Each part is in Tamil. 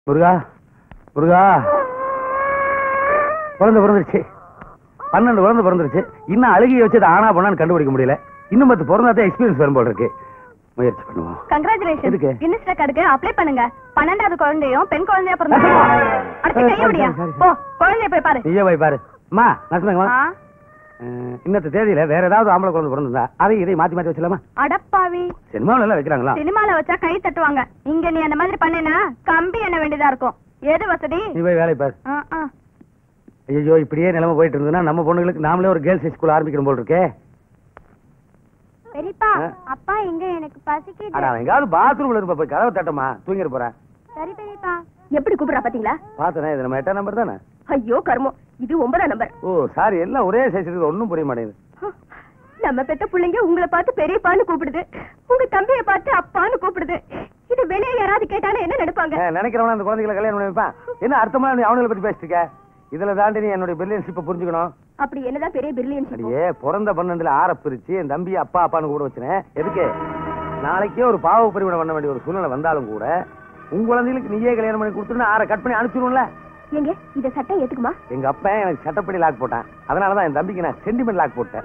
முருகா முருகா குழந்தை பிறந்துருச்சு பன்னெண்டு குழந்தை பிறந்துருச்சு இன்னும் அழுகிய வச்சது ஆனா பண்ணான்னு கண்டுபிடிக்க முடியல இன்னும் பத்து பிறந்தாதான் எக்ஸ்பீரியன்ஸ் வரும் போல இருக்கு முயற்சி பண்ணுவோம் கங்க்ராச்சுலேஷன் எதுக்கு? கின்னஸ் ரெக்கார்டுக்கு அப்ளை பண்ணுங்க பன்னெண்டாவது குழந்தையும் பெண் குழந்தையா பிறந்தாங்க அடுத்து கைய விடியா சரி, சரி, சரி. போ குழந்தைய போய் பாரு நீயே போய் பாரு அம்மா நசுமங்கம்மா ஆ, இன்னத்த தேதியில வேற ஏதாவது ஆம்பளை குழந்தை பிறந்திருந்தா அதையும் இதையும் மாத்தி மாத்தி வச்சலாமா அடப்பாவி சினிமாவில எல்லாம் வைக்கிறாங்களா சினிமால வச்சா கை தட்டுவாங்க இங்க நீ அந்த மாதிரி பண்ணேனா கம்பி என்ன வேண்டியதா இருக்கும் எது வசதி நீ போய் வேலையை பாரு ஆ, ஆ. ஐயோ இப்படியே நிலைமை போயிட்டு இருந்ததுன்னா நம்ம பொண்ணுங்களுக்கு நாமளே ஒரு கேர்ள்ஸ் ஸ்கூல் ஆரம்பிக்கணும் போல் இருக்கே பெரியப்பா ஆ? அப்பா எங்க எனக்கு பசிக்குது அடா எங்காவது பாத்ரூம்ல இருப்ப போய் கதவை தட்டமா தூங்கிட போறேன் சரி பெரியப்பா எப்படி கூப்பிடுறா பாத்தீங்களா பார்த்தனே இது நம்ம எட்டாம் நம்பர் தானே ஐயோ கர்மம் இது ஒன்பதாம் நம்பர் ஓ சாரி எல்லாம் ஒரே சைஸ் இருக்குது ஒன்றும் புரிய மாட்டேங்குது நம்ம பெத்த பிள்ளைங்க உங்களை பார்த்து பெரியப்பான்னு கூப்பிடுது உங்க தம்பியை பார்த்து அப்பான்னு கூப்பிடுது இது வெளியே யாராவது கேட்டாலும் என்ன நினைப்பாங்க ஏன், நினைக்கிறவன அந்த குழந்தைகளை கல்யாணம் பண்ணி வைப்பான் என்ன அர்த்தமா நீ அவனுங்களை பத்தி பேசிட்டு இருக்க இதுல தாண்டி நீ என்னுடைய பிரில்லியன்ஷிப்பை புரிஞ்சுக்கணும் அப்படி என்னதான் பெரிய பிரில்லியன்ஸ் அடியே பிறந்த பன்னெண்டுல ஆற பிரிச்சு என் தம்பி அப்பா அப்பான்னு கூட வச்சுனேன் எதுக்கு நாளைக்கே ஒரு பாவ பரிவினை பண்ண வேண்டிய ஒரு சூழ்நிலை வந்தாலும் கூட உங்க குழந்தைகளுக்கு நீயே கல்யாணம் பண்ணி கொடுத்துட்டு ஆற கட் பண்ணி அனுப்பிச்சிடும்ல எங்க இத சட்டம் ஏத்துக்குமா எங்க அப்பா எனக்கு சட்டப்படி லாக் போட்டான் அதனாலதான் என் தம்பிக்கு நான் சென்டிமெண்ட் லாக் போட்டேன்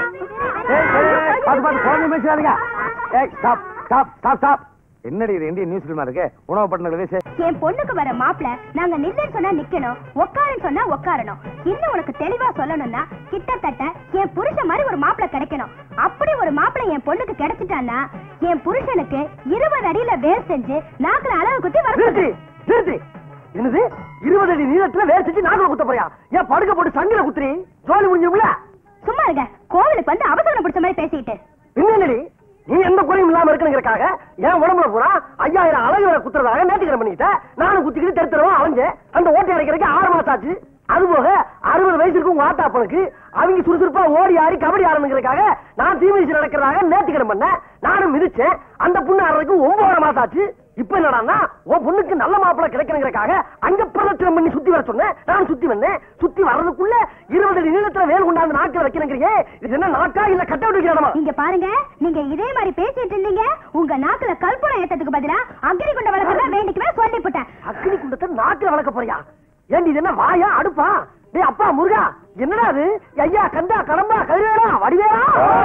ஏய், ஏய், ஏய், பாத்து பாத்து குழந்தை பேசுறாதீங்க ஏய் ஸ்டாப் ஸ்டாப் ஸ்டாப் ஸ்டாப் என்னடி இது இந்தியன் நியூஸ் ஃபில்மா இருக்கு உணவு பட்டணத்துல பேசு என் பொண்ணுக்கு வர மாப்பிள நாங்க நில்லுன்னு சொன்னா நிக்கணும் உட்காருன்னு சொன்னா உட்காரணும் இன்னும் உனக்கு தெளிவா சொல்லணும்னா கிட்டத்தட்ட என் புருஷன் மாதிரி ஒரு மாப்பிள கிடைக்கணும் அப்படி ஒரு மாப்பிள என் பொண்ணுக்கு கிடைச்சிட்டான்னா என் புருஷனுக்கு இருபது அடியில வேர் செஞ்சு நாக்குல அளவு குத்தி வர நிறுத்தி நிறுத்தி என்னது இருபது அடி நீளத்துல வேர் செஞ்சு நாகல குத்த போறியா ஏன் படுக்க போட்டு சங்கில குத்துறி ஜோலி முடிஞ்சும்ல சும்மா இருங்க கோவிலுக்கு வந்து அவசரம் பிடிச்ச மாதிரி பேசிட்டு என்னடி நீ எந்த குறையும் இல்லாம இருக்கணுங்கிறக்காக என் உடம்புல பூரா ஐயாயிரம் அழகு வேற குத்துறதாக நேற்றுக்கிற பண்ணிட்ட நானும் குத்திக்கிட்டு தெரு தெருவா அலைஞ்சேன் அந்த ஓட்டை அடைக்கிறதுக்கு ஆறு மாசம் ஆச்சு அது போக அறுபது வயசு இருக்கும் உங்க ஆத்தாப்பனுக்கு அவங்க சுறுசுறுப்பா ஓடி ஆடி கபடி ஆடணுங்கிறதுக்காக நான் தீமிதிச்சு நடக்கிறதாக நேற்றுக்கிற பண்ணேன் நானும் மிதிச்சேன் அந்த புண்ணு ஆடுறதுக்கு ஒன்பது மாசம் ஆச்சு இப்ப என்னடான்னா உன் பொண்ணுக்கு நல்ல மாப்பிளை கிடைக்கணுங்கிறக்காக அங்க பிரதட்சணம் பண்ணி சுத்தி வர சொன்னேன் நான் சுத்தி வந்தேன் சுத்தி வர்றதுக்குள்ள இருபது அடி நீளத்துல வேல் கொண்டாந்து நாக்கில் வைக்கணுங்கிறியே இது என்ன நாக்கா இல்ல கட்ட வைக்கிறமா இங்க பாருங்க நீங்க இதே மாதிரி பேசிட்டு இருந்தீங்க உங்க நாக்குல கற்பூரம் ஏத்ததுக்கு பதிலா அக்னி குண்ட வளர்க்கறதா வேண்டிக்குமே சொல்லிவிட்டேன் அக்னி குண்டத்தை நாக்கில் வளர்க்க போறியா ஏண்டி இது என்ன வாயா அடுப்பா டேய் அப்பா முருகா என்னடா அது ஐயா கந்தா கடம்பா கருவேரா வடிவேரா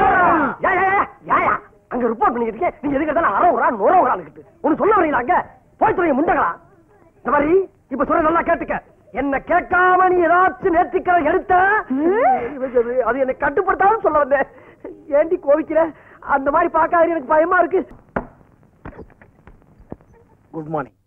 யா, யா, யா, யா, யா. அங்க ரிப்போர்ட் பண்ணிக்கிட்டு இருக்கேன். நீங்க எதுக்கு எடுத்தாலும் அரை ஒரு நூறு ஒரு ஆளுக்கிட்டு ஒன்னு சொல்ல வரீங்களா அங்க போய் துறைய முண்டங்களா இந்த மாதிரி இப்ப சொல்ல நல்லா கேட்டுக்க என்ன கேட்காம நீ ஏதாச்சும் நேர்த்திக்கிற எடுத்த அது என்னை கட்டுப்படுத்தாலும் சொல்ல வந்தேன் ஏண்டி கோவிக்கிற அந்த மாதிரி பார்க்காத எனக்கு பயமா இருக்கு குட் மார்னிங்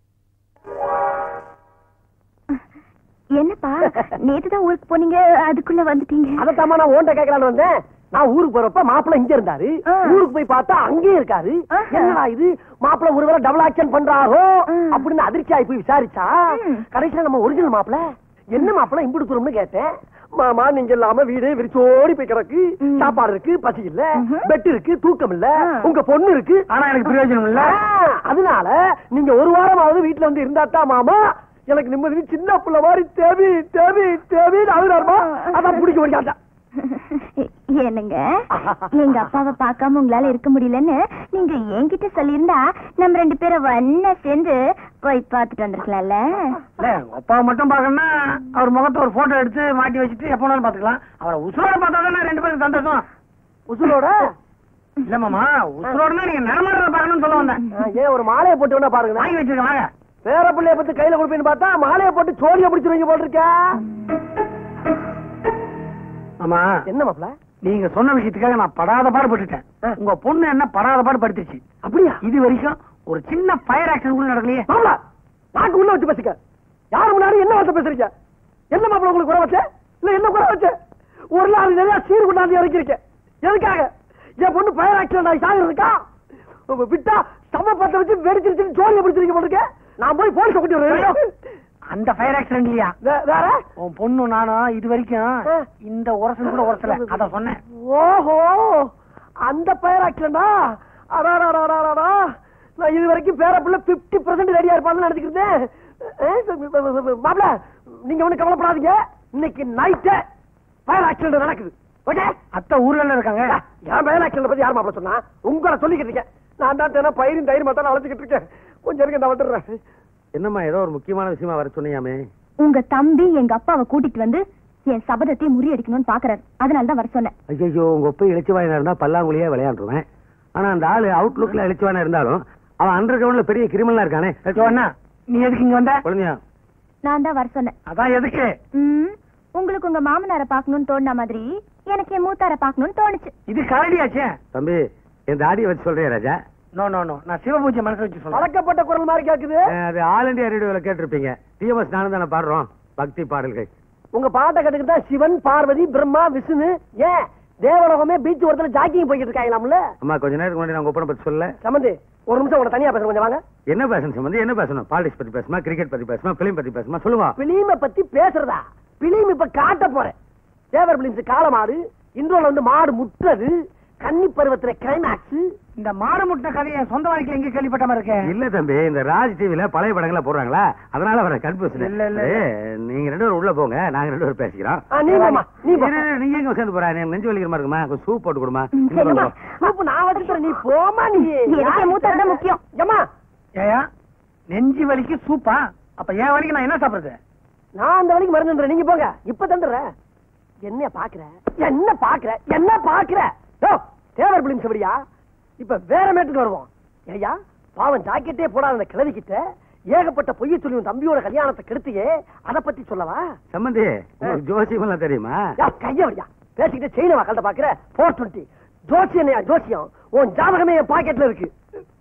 என்னப்பா நேத்து தான் ஊருக்கு போனீங்க அதுக்குள்ள வந்துட்டீங்க அதத்தாமா நான் ஓண்ட கேட்கலான்னு வந்தேன் நான் ஊருக்கு போறப்ப மாப்பிள்ள இங்க இருந்தாரு ஆ. ஊருக்கு போய் பார்த்தா அங்கேயே இருக்காரு ஆஹா. என்னடா இது மாப்பிள்ள ஒருவேளை டபுள் ஆக்ஷன் பண்றாரோ ம். அப்படின்னு அதிர்ச்சி ஆகி போய் விசாரிச்சா ம். கடைசியில நம்ம ஒரிஜினல் மாப்பிள்ள என்ன மாப்பிள்ள இம்புடு தூரம்னு கேட்டேன் மாமா நீங்க இல்லாம வீடு விரிச்சோடி போய் கிடக்கு ம். சாப்பாடு இருக்கு பசி இல்ல ம்ஹும். பெட் இருக்கு தூக்கம் இல்ல ஆ. உங்க பொண்ணு இருக்கு ஆனா எனக்கு பிரயோஜனம் இல்ல ஆ, அதனால நீங்க ஒரு வாரமாவது வீட்டுல வந்து இருந்தாத்தான் மாமா எனக்கு நிம்மதி சின்ன புள்ள மாதிரி தேவி தேவி தேவின்னு அழுகிறாருமா அதான் பிடிக்க முடியாதா என்னங்க எங்க அப்பாவை பார்க்காம உங்களால இருக்க முடியலன்னு நீங்க என்கிட்ட சொல்லியிருந்தா நம்ம ரெண்டு பேரும் ஒன்னா சேர்ந்து போய் பார்த்துட்டு வந்திருக்கலாம்ல இல்ல அப்பா மட்டும் பாக்கணும்னா அவர் முகத்தை ஒரு போட்டோ எடுத்து மாட்டி வச்சுட்டு எப்ப வேணாலும் பாத்துக்கலாம் அவரை உசுரோட பார்த்தா தானே ரெண்டு பேருக்கு சந்தோஷம் உசுரோட இல்ல மாமா உசுரோடனா நீங்க நடமாடுறத பாக்கணும்னு சொல்ல வந்தேன் ஆ, ஏன் ஒரு மாலையை போட்டு வேணா பாருங்க வாங்கி வச்சிருக்கேன் வாங்க பேர பிள்ளைய பத்தி கையில கொடுப்பேன்னு பார்த்தா மாலையை போட்டு சோழிய பிடிச்சிருவீங்க போல் இருக்கா ஆமா என்ன மாப்ள நீங்க சொன்ன விஷயத்துக்காக நான் படாத பாடு பட்டுட்டேன் ஆ. உங்க பொண்ணு என்ன படாத பாடு படுத்துச்சு அப்படியா இது வரைக்கும் ஒரு சின்ன ஃபயர் ஆக்ஷன் கூட நடக்கலையே மாப்ள நாக்கு உள்ள வச்சு பேசுங்க யாரு முன்னாடி என்ன வார்த்தை பேசுறீங்க என்ன மாப்ள உங்களுக்கு குறை வச்ச இல்ல என்ன குறை வச்ச ஒரு நாள் நிறைய சீர் கொண்டாந்து இறக்கிருக்கேன் எதுக்காக என் பொண்ணு பயர் ஆக்சிடென்ட் ஆகி சாகிறதுக்கா விட்டா சம பத்த வச்சு வெடிச்சிருச்சு ஜோலியை பிடிச்சிருக்க போட்டுருக்க நான் போய் போலீஸ் கூட்டி வரேன் அந்த ஃபயர் ஆக்சிடென்ட் இல்லையா வே- வேற உன் பொண்ணு நானும் இது வரைக்கும் ஆ. இந்த உரசல் கூட உரசல அத சொன்னேன் ஓஹோ அந்த பயர் ஆக்சிடென்டா அடாடாடாடாடா நான் இது வரைக்கும் பேர பிள்ளை பிப்டி பர்சன்ட் ரெடியா இருப்பான்னு நினைச்சுக்கிட்டேன் மாப்பிள நீங்க ஒண்ணு கவலைப்படாதீங்க இன்னைக்கு நைட்டு பயர் ஆக்சிடென்ட் நடக்குது ஓகே அத்தை ஊர்ல இருக்காங்க என் பயர் ஆக்சிடென்ட் பத்தி யார் மாப்பிள சொன்னா உங்களை சொல்லிக்கிட்டு இருக்கேன் நான் தான் தினம் பயிரும் தயிர் மட்டும் அழைச்சிக்கிட்டு இருக்கேன் கொஞ்சம் இருக்க நான் வந்துடுறேன் என்னம்மா ஏதோ ஒரு முக்கியமான விஷயமா வர சொன்னியாமே உங்க தம்பி எங்க அப்பாவை கூட்டிட்டு வந்து என் சபதத்தை முறியடிக்கணும்னு பாக்குறாரு அதனால தான் வர சொன்னேன் ஐயோ உங்க ஒப்பை இழைச்சவாயனா இருந்தா பல்லாங்குழியே விளையாண்டுருவேன் ஆனா அந்த ஆளு அவுட்லுக்ல இழைச்சவானா இருந்தாலும் அவன் அண்டர் கிரவுண்ட்ல பெரிய கிரிமினலா இருக்கானே அண்ணா நீ எதுக்கு இங்க வந்த குழந்தையா நான் தான் வர சொன்னேன் அதான் எதுக்கு ம், உங்களுக்கு உங்க மாமனார பாக்கணும்னு தோணுன மாதிரி எனக்கு என் மூத்தார பாக்கணும்னு தோணுச்சு இது கரடியாச்சே தம்பி என் தாடியை வச்சு சொல்றேன் ராஜா நோ நோ நோ நான் சிவபூஜை மனசு வச்சு சொல்றேன் பழக்கப்பட்ட குரல் மாதிரி கேக்குது அஹ், அது ஆல் இண்டியா ரேடியோல கேட்டிருப்பீங்க டிஎம்எஸ் நானும் தானே பாடுறோம் பக்தி பாடல்கள் உங்க பாட்டை கட்டுக்கிட்டு தான் சிவன் பார்வதி பிரம்மா விஷ்ணு ஏன் தேவலோகமே பீச் ஓரத்துல ஜாக்கிங் போய்கிட்டு இருக்காங்களாம்ல அம்மா கொஞ்ச நேரத்துக்கு முன்னாடி நான் ஒப்பனை பத்தி சொல்ல சமந்தி ஒரு நிமிஷம் உங்களை தனியா பேசுறேன் கொஞ்சம் வாங்க என்ன பேசணும் சம்பந்தி என்ன பேசணும் பாலிடிக்ஸ் பத்தி பேசுமா கிரிக்கெட் பத்தி பேசுமா பிலிம் பத்தி பேசுமா சொல்லுவா பிலிம பத்தி பேசுறதா பிலிம் இப்ப காட்ட போறேன் தேவர் பிலிம்ஸ் காலமாடு இன்றோல வந்து மாடு முட்டுறது கன்னி பருவத்துல கிளைமேக்ஸ் இந்த மாடு முட்டின கதையை சொந்த வாழ்க்கையில எங்க கேள்விப்பட்ட மாதிரி இருக்கேன் இல்ல தம்பி இந்த ராஜ் டிவில பழைய படங்கள போடுறாங்களா அதனால வர கன்ஃபியூஷன் இல்ல, இல்ல. நீங்க ரெண்டு பேரும் உள்ள போங்க நாங்க ரெண்டு பேரும் பேசிக்கிறோம் நீ போமா நீ போ இரு, இரு, நீங்க எங்க சேர்ந்து போறா எனக்கு நெஞ்சு வலிக்கிற மாதிரி இருக்குமா கொஞ்சம் சூப் போட்டு கொடுமா ம், இன்னும் ஏம்மா, கொஞ்சம். சூப்பு நான் வச்சுக்கிறேன் நீ போமா நீ எனக்கு என் மூத்தார் தான் முக்கியம். ஏம்மா ஏயா நெஞ்சு வலிக்கு சூப்பா அப்ப என் வலிக்கு நான் என்ன சாப்பிடுறது நான் அந்த வழிக்கு மறந்துடுறேன் நீங்க போங்க இப்ப தந்துடுறேன் என்ன பாக்குற என்ன பாக்குற என்ன பாக்குற யோ, தேவர் பிலிம் செவடியா இப்ப வேற மேட்டுக்கு வருவோம் ஐயா பாவம் ஜாக்கெட்டே போடாத அந்த கிழவி கிட்ட ஏகப்பட்ட பொய்ய சொல்லி உன் தம்பியோட கல்யாணத்தை கெடுத்தியே அத பத்தி சொல்லவா சம்பந்தி உங்களுக்கு ஜோசியம் எல்லாம் தெரியுமா யா, கைய வடியா பேசிக்கிட்டு செயின வாக்கல்ட்ட பாக்குற போர் டுவெண்ட்டி ஜோசியம் என்னையா ஜோசியம் உன் ஜாதகமே என் பாக்கெட்ல இருக்கு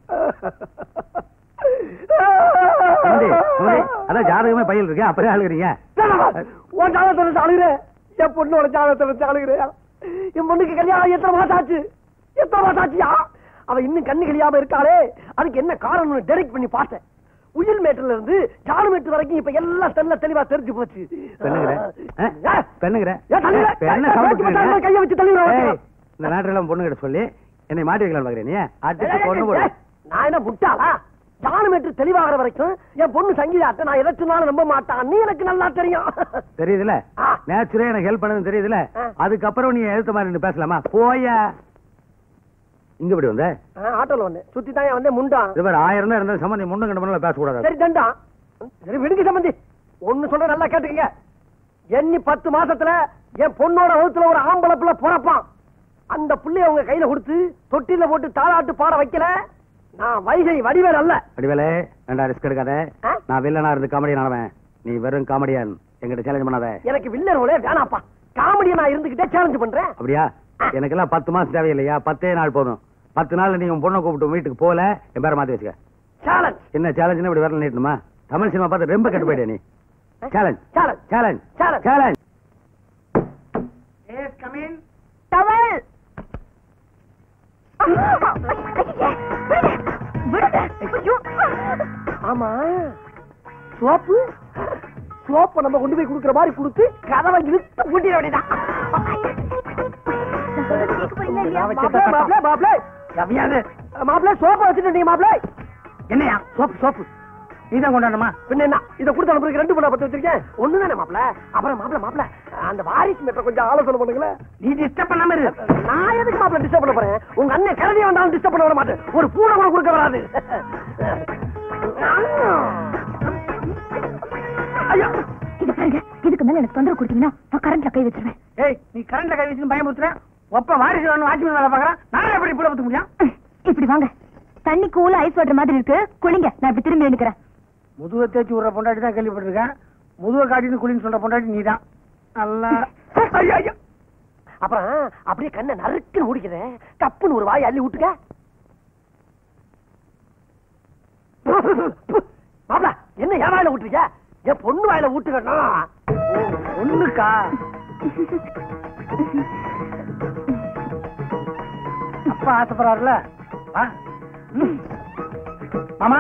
சம்பந்தி, சம்பந்தி, அதான் ஜாதகமே பையல் இருக்கு அப்புறம் அழுகுறீங்க வேணாமா? உன் ஜாதகத்தை வச்சு அழுகுறேன் என் பொண்ணோட ஜாதகத்தை வச்சு அழுகுறேன் என் பொண்ணுக்கு கல்யாணம் எத்தனை மாசம் ஆச்சு எத்தனை மாசம் ஆச்சியா அவ இன்னும் கண்ணு கழியாம இருக்காளே அதுக்கு என்ன காரணம்னு டெரெக்ட் பண்ணி பார்த்தேன் உயில் மேட்டுல இருந்து ஜானு மேட்டு வரைக்கும் இப்ப எல்லாம் தெல்ல தெளிவா தெரிஞ்சு போச்சு பெண்ணுங்கிற ஆ, பெண்ணுங்கிற ஏன் தள்ளுற? என்ன கை- சவுண்ட் கை- கை- கையை வச்சு தள்ளிடுறேன். ஏய், இந்த நாட்டில பொண்ணு கிட்ட சொல்லி என்னை மாட்டி வைக்கலாம் பாக்குறேன் நீ அடிச்சு பொண்ணு போடு ஏய், நான் என்ன முட்டாளா ஜானு மேட்டு தெளிவாகிற வரைக்கும் என் பொண்ணு சங்கீதாட்ட நான் எதை சொன்னாலும் நம்ப மாட்டான் நீ எனக்கு நல்லா தெரியும் தெரியுதுல ஆ. நேச்சுரே எனக்கு ஹெல்ப் பண்ணது தெரியுதுல ஆ. அதுக்கப்புறம் நீ எழுத்த மாதிரி நின்னு பேசலாமா போயா இங்க இப்படி வந்த ஆ, ஆட்டோல வந்து சுத்தி தான் வந்து முண்டான் இது மாதிரி ஆயிரம் தான் இருந்தா சம்பந்தி முன்ன கண்டு பண்ணல பேசக்கூடாது சரி தண்டா சரி விடுங்க சம்பந்தி ஒண்ணு சொல்ற நல்லா கேட்டுக்கங்க எண்ணி பத்து மாசத்துல என் பொண்ணோட வகுத்துல ஒரு ஆம்பளை பிள்ளை பிறப்பான் அந்த புள்ளைய உங்க கையில கொடுத்து தொட்டில போட்டு தாளாட்டு பாட வைக்கல நான் வைகை வடிவேல் அல்ல அடிவேலே வேண்டாம் ரிஸ்க் எடுக்காத ஆ? நான் வில்லனா இருந்து காமெடி நடவேன் நீ வெறும் காமெடியன் எங்கிட்ட சேலஞ்ச் பண்ணாத எனக்கு வில்லர் ரோலே வேணாப்பா காமெடியை நான் இருந்துகிட்டே சேலஞ்ச் பண்றேன் அப்படியா எனக்கெல்லாம் பத்து மாசம் தேவையில்லையா பத்தே நாள் போதும் பத்து நாள்ல நீ உன் பொண்ணை கூப்பிட்டு உன் வீட்டுக்கு போல என் பேரை மாத்தி வச்சுக்க சேலஞ்ச் என்ன சேலஞ்சுன்னு இப்படி வரல நீட்டுமா தமிழ் சினிமா பார்த்து ரொம்ப கெட்டு போயிட்டே நீ challenge challenge challenge Challenge. Challenge yes come in towel ஆமா சோப்பு சோப்பை நம்ம கொண்டு போய் கொடுக்குற மாதிரி கொடுத்து கதவை இழுத்து பூட்டிட வேண்டியதான் மாப்பிள, மாப்பிள, மாப்பிள. ரவியாது மாப்பிள சோப்பை வச்சுட்டு மாப்பிள என்னையா சோப்பு சோப்பு நீதான் கொண்டாடணுமா பின்ன என்ன இத கொடுத்து அனுப்புறதுக்கு ரெண்டு பண்ண பத்து வச்சிருக்கேன் ஒண்ணுதானே மாப்பிள அப்புறம் மாப்பிள மாப்பிள அந்த வாரிசு மேட்டர் கொஞ்சம் ஆலோசனை பண்ணுங்களேன் நீ டிஸ்டர்ப் பண்ணாம இரு நான் எதுக்கு மாப்பிள டிஸ்டர்ப் பண்ண போறேன் உங்க அண்ணன் கரடி வந்தாலும் டிஸ்டர்ப் பண்ண விட மாட்டேன் ஒரு பூனை கூட கொடுக்க வராது ஐயா இது பாருங்க இதுக்கு மேல எனக்கு தொந்தரவு கொடுத்தீங்கன்னா நான் கரண்ட்ல கை வச்சிருவேன் ஏய் நீ கரண்ட்ல கை வச்சு பயமுறுத்துறேன் ஒப்ப வாரிசு வேணும் வாட்ச்மேன் வேலை பாக்குறான் நான் எப்படி புள்ள பத்துக்க முடியும் ம், இப்படி வாங்க தண்ணி கூல ஐஸ் வாட்டர் மாதிரி இருக்கு குளிங்க நான் இப்படி திரும்பி நிக்கிறேன் முதுவை தேய்ச்சி விடுற பொண்டாட்டி தான் கேள்விப்பட்டிருக்கேன் முதுவை காட்டின்னு குளின்னு சொல்ற பொண்டாட்டி நீதான் நல்லா ஐயா, ஐயா. அப்புறம் அப்படியே கண்ணை நறுக்குன்னு முடிக்கிறேன் கப்புன்னு ஒரு வாய் அள்ளி விட்டுக்க மாப்பிள என்ன என் வாயில விட்டுருக்க என் பொண்ணு வாயில விட்டுக்கணும் ஒண்ணுக்கா அப்பா ஆசைப்படுறாருல வா ம். மாமா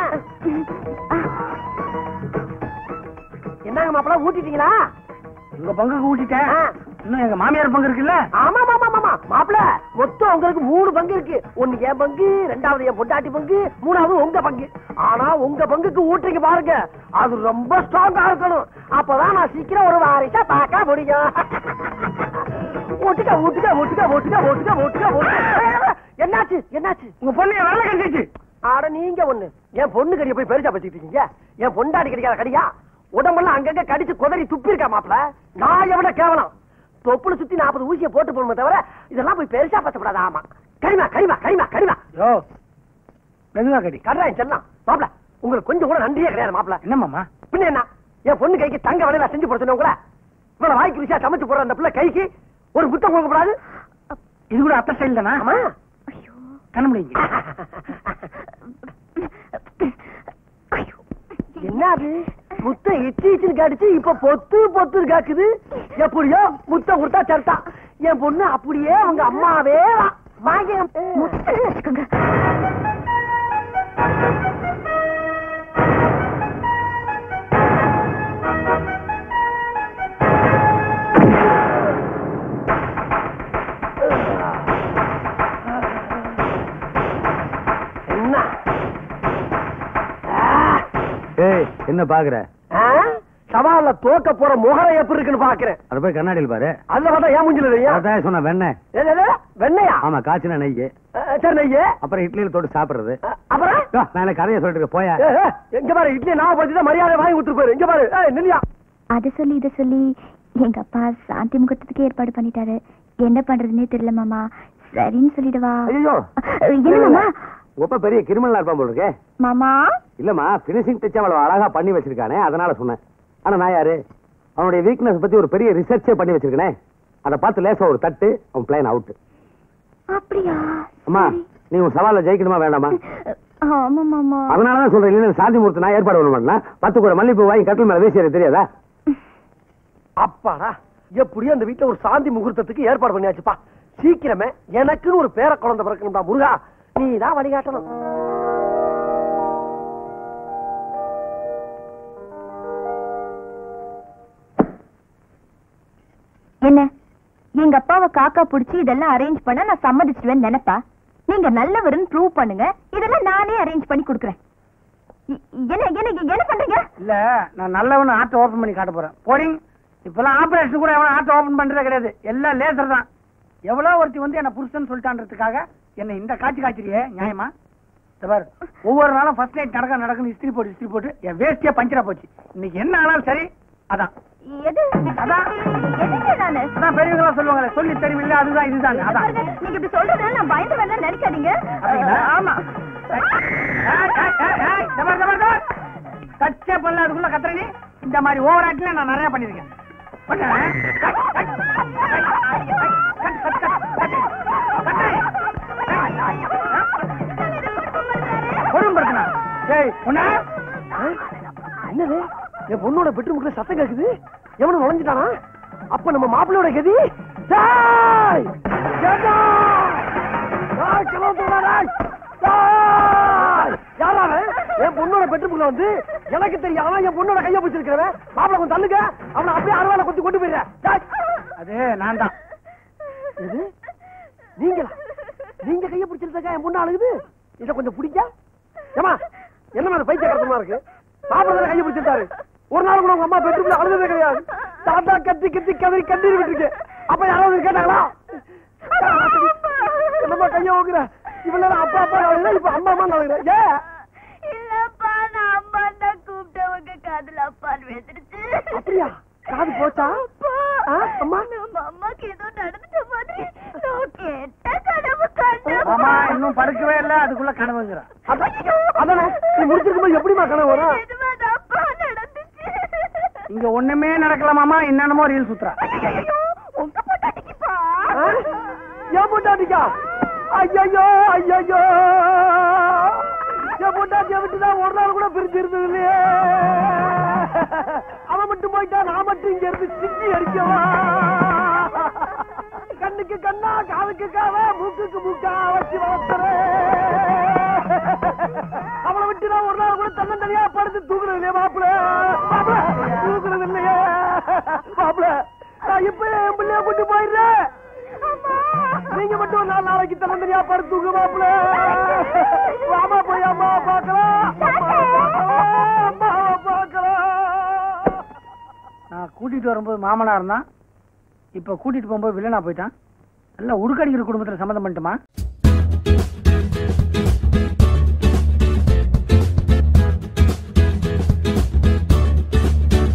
என்னங்க மாப்பிள ஊட்டிட்டீங்களா உங்க பங்குக்கு ஊட்டிட்டேன் ஆ. இன்னும் எங்க மாமியார் பங்கு இருக்குல்ல ஆமா ஆமா ஆமா மாப்பிள மொத்தம் உங்களுக்கு மூணு பங்கு இருக்கு ஒண்ணு என் பங்கு ரெண்டாவது என் பொண்டாட்டி பங்கு மூணாவது உங்க பங்கு ஆனா உங்க பங்குக்கு ஊட்டிக்கு பாருங்க அது ரொம்ப ஸ்ட்ராங்கா இருக்கணும் அப்பதான் நான் சீக்கிரம் ஒரு வாரிசா பார்க்க முடியும் ஒட்டுக்க ஒட்டுக்க ஒட்டுக்க ஒட்டுக்க ஒட்டுக்க ஒட்டுக்க ஒட்டுக்க என்னாச்சு என்னாச்சு உங்க பொண்ணு என் வேலை கண்டிச்சு ஆட நீங்க ஒண்ணு என் பொண்ணு கறிய போய் பெருசா வச்சுக்கிட்டு இருக்கீங்க என் பொண்டாடி கிடைக்காத கடியா உடம்பெல்லாம் அங்கங்க கடிச்சு குதறி துப்பி இருக்கா மாப்பிள நான் எவ்வளவு கேவலம் தொப்புல சுத்தி நாற்பது ஊசியை போட்டு போகணுமே தவிர இதெல்லாம் போய் பெருசா பத்தப்படாது ஆமா கரிமா கரிமா கரிமா கரிமா யோ மெதுவா கடி கடுறான் செல்லாம் மாப்பிள உங்களுக்கு கொஞ்சம் கூட நன்றியே கிடையாது மாப்பிள என்ன மாமா பின்ன என்ன என் பொண்ணு கைக்கு தங்க வலையில செஞ்சு போட சொன்னவங்கள இவ்வளவு வாய்க்கு ருசியா சமைச்சு போடுற அந்த பிள்ளை கைக்கு ஒரு புத்தம் கொடுக்கப்படாது இது கூட அத்தை ஸ்டைல் தானா ஆமா கண்ண முடியுங்க என்ன அது முத்தம் இச்சி இச்சின்னு காடிச்சு இப்ப பொத்து பொத்து காக்குது எப்படியோ முத்தம் கொடுத்தா சர்த்தா என் பொண்ணு அப்படியே அவங்க அம்மாவே வா. வாங்க வச்சுக்கோங்க என்ன ஆ, ஏய் என்ன பாக்குற ஆ? சவால்ல தோக்க போற முகரம் எப்படி இருக்குன்னு பாக்குறேன் அத போய் கண்ணாடியில் பாரு அதுல பார்த்தா ஏன் மூஞ்சில இல்லையா அதான் சொன்ன வெண்ணெய் வெண்ணையா ஆமா காய்ச்சின நெய் ஆ, சரி நெய்யே அப்புறம் இட்லியில தொட்டு சாப்பிடுறது ஆ, அப்புறம் யோ, நான் எனக்கு கதையை சொல்லிட்டு இருக்கேன், போயா ஏ, ஏ, இங்க பாரு இட்லி நான் பத்தி மரியாதை வாங்கி கொடுத்துட்டு போயிரு இங்க பாரு ஏய், நில்லியா அது சொல்லி இதை சொல்லி எங்க அப்பா சாந்தி முகூர்த்தத்துக்கு ஏற்பாடு பண்ணிட்டாரு என்ன பண்றதுன்னே தெரியல மாமா சரின்னு சொல்லிடுவா ஐயோ என்ன மாமா ஒப்ப பெரிய கிரிமினலா இருப்பான் போல இருக்கே மாமா இல்லம்மா பினிஷிங் டச் அவ்வளவு அழகா பண்ணி வச்சிருக்கானே அதனால சொன்னேன் ஆனா நான் யாரு அவனுடைய வீக்னஸ் பத்தி ஒரு பெரிய ரிசர்ச்சே பண்ணி வச்சிருக்கனே அதை பார்த்து லேசா ஒரு தட்டு அவன் பிளைன் அவுட் அப்படியா அம்மா நீ உன் சவால ஜெயிக்கணுமா வேண்டாமா ஆமா மாமா அதனாலதான் சொல்றேன் இல்லைன்னா சாந்தி முகூர்த்த நான் ஏற்பாடு பண்ண மாட்டேனா பத்து கூட மல்லிப்பூ வாங்கி கட்டில் மேல வீசி எறிய தெரியாதா அப்பாடா எப்படியோ அந்த வீட்டுல ஒரு சாந்தி முகூர்த்தத்துக்கு ஏற்பாடு பண்ணியாச்சுப்பா சீக்கிரமே எனக்குன்னு ஒரு பேர குழந்தை பிறக்கணும்பா முருகா நீ தான் வழிகாட்டணும் என்ன எங்க அப்பாவை காக்கா புடிச்சு இதெல்லாம் அரேஞ்ச் பண்ண நான் சம்மதிச்சிடுவேன் நினைப்பா நீங்க நல்லவருன்னு ப்ரூவ் பண்ணுங்க இதெல்லாம் நானே அரேஞ்ச் பண்ணி கொடுக்குறேன் இ- என்ன என்ன என்ன பண்றீங்க இல்ல நான் நல்லவனு ஆட்டை ஓபன் பண்ணி காட்ட போறேன் போறீங்க இப்பெல்லாம் ஆபரேஷன் கூட எவனும் ஆட்டை ஓபன் பண்றதே கிடையாது எல்லாம் லேசர் தான் எவ்வளவு ஒருத்தி வந்து என்ன புருஷன் சொல்லிட்டான்றதுக்காக என்ன இந்த காட்சி காய்ச்சறியே நியாயமா இந்த பாரு ஒவ்வொரு நாளும் ஃபர்ஸ்ட் நைட் நடக்க நடக்குன்னு இஸ்திரி போட்டு இஸ்திரி போட்டு என் வேஸ்டியே பஞ்சரா போச்சு இன்னைக்கு என்ன ஆனாலும் சரி அதான் எது அதான். எதுங்க நானு அதான் பெரியவங்களா சொல்லுவாங்களே சொல்லி தெரியவில்லை அதுதான் இதுதான் அதான் பாருங்க, நீங்க இப்படி சொல்றதுனால நான் பயந்து வரல நினைக்காதீங்க அப்படிங்களா? ஆமா ஏய், ஏய், ஏய், ஏய், இந்த பாரு, இந்த பாரு, இந்த பாரு. டச்சே பண்ணல அதுக்குள்ள கத்துற நீ இந்த மாதிரி ஓவர் ஆக்ட்ல நான் நிறைய பண்ணிருக்கேன் பண்ணு. Cut, cut, cut, cut, cut, cut, cut. கொடுமைப்படுத்தினா. ஏய், உன்னை? என்னது என் பொண்ணோட பெட்ரூமுக்குள்ள சத்தம் கேக்குது எவனும் நுழைஞ்சிட்டானா அப்ப நம்ம மாப்பிள்ளையோட கதி டேய்! ஏண்டா? டேய், கிளம்ப சொல்றா, டேய்! டேய்! யாரா அவன்? என் பொண்ணோட பெட்ரூமுக்குள்ள வந்து எனக்கு தெரியாம என் பொண்ணோட கைய பிடிச்சிருக்கிறவன் மாப்பிள்ளை கொஞ்சம் தள்ளுங்க அவனை அப்படியே அறுவாலை கொத்தி கொண்டு போயிடுறேன் டேய்! அது நான் தான் எது நீங்களா நீங்க கைய பிடிச்சிருக்கா என் பொண்ணு அழுகுது இத கொஞ்சம் பிடிக்க ஏமா என்ன மாதிரி பைத்தியக்காரத்தமா இருக்கு மாப்பிள்ளை கைய பிடிச்சிருந்தாரு ஒரு நாள் கூட உங்க அம்மா பெட்ரூம்ல அழுததே கிடையாது தாத்தா கத்தி கத்தி கதறி கண்ணீர் விட்டுருக்கு அப்ப யாராவது கேட்டாங்களா என்னம்மா கைய ஓகுற இவ்வளவு நேரம் அப்பா அப்பா அழுகுற இப்ப அம்மா அம்மா அழுகுற ஏ இல்லப்பா நான் அம்மா தான் கூப்பிட்டவங்க காதுல அப்பான்னு வந்துருச்சு அப்படியா காது போச்சா ஆ, அம்மா நம்ம அம்மாக்கு ஏதோ நடந்துட்ட மாதிரி நான் கேட்ட கனவு கண்டேன். ஆமா இன்னும் படுக்கவே இல்ல அதுக்குள்ள கனவுங்கிற அதான் அதானே நீ முடிச்சிருக்கும் போது எப்படிமா கனவு வரும் நிஜமாதான்ப்பா நடந்துச்சு. இங்க ஒண்ணுமே நடக்கலாமாமா என்னென்னமோ ரீல் சுத்துறா ஐயோ, உங்க பொண்டாட்டிக்குப்பா. ஆ? ஏன் பொண்டாட்டிக்கா ஐயோ ஐயோ என் பொண்டாட்டிய விட்டுதான் ஒரு நாள் கூட பிரிஞ்சு இருந்தது இல்லையே அவன் மட்டும் போயிட்டா நான் மட்டும் இங்க இருந்து சிக்கி அடிக்கவா கண்ணுக்கு கண்ணா காதுக்கு காவ மூக்குக்கு மூக்கா வச்சு வளர்த்துறேன் அவளை விட்டு நான் ஒரு நாள் கூட தன்னந்தனியா படுத்து தூக்குறது இல்லையே மாப்பிள மாப்பிள தூக்குறது இல்லையே மாப்பிள நான் இப்ப என் பிள்ளைய கூட்டு போயிடுறேன் நீங்க மட்டும் ஒரு நாலு நாளைக்கு தன்னந்தனியா படுத்து தூக்கு மாப்பிள வாமா போய் அம்மா பாக்கலாம் அம்மா பாக்கலாம் நான் கூட்டிட்டு வரும்போது மாமனா இருந்தான் இப்ப கூட்டிட்டு போகும்போது வில்லனா போயிட்டான் நல்லா உடுக்கடிக்கிற குடும்பத்துல சம்மந்தம் பண்ணிட்டுமா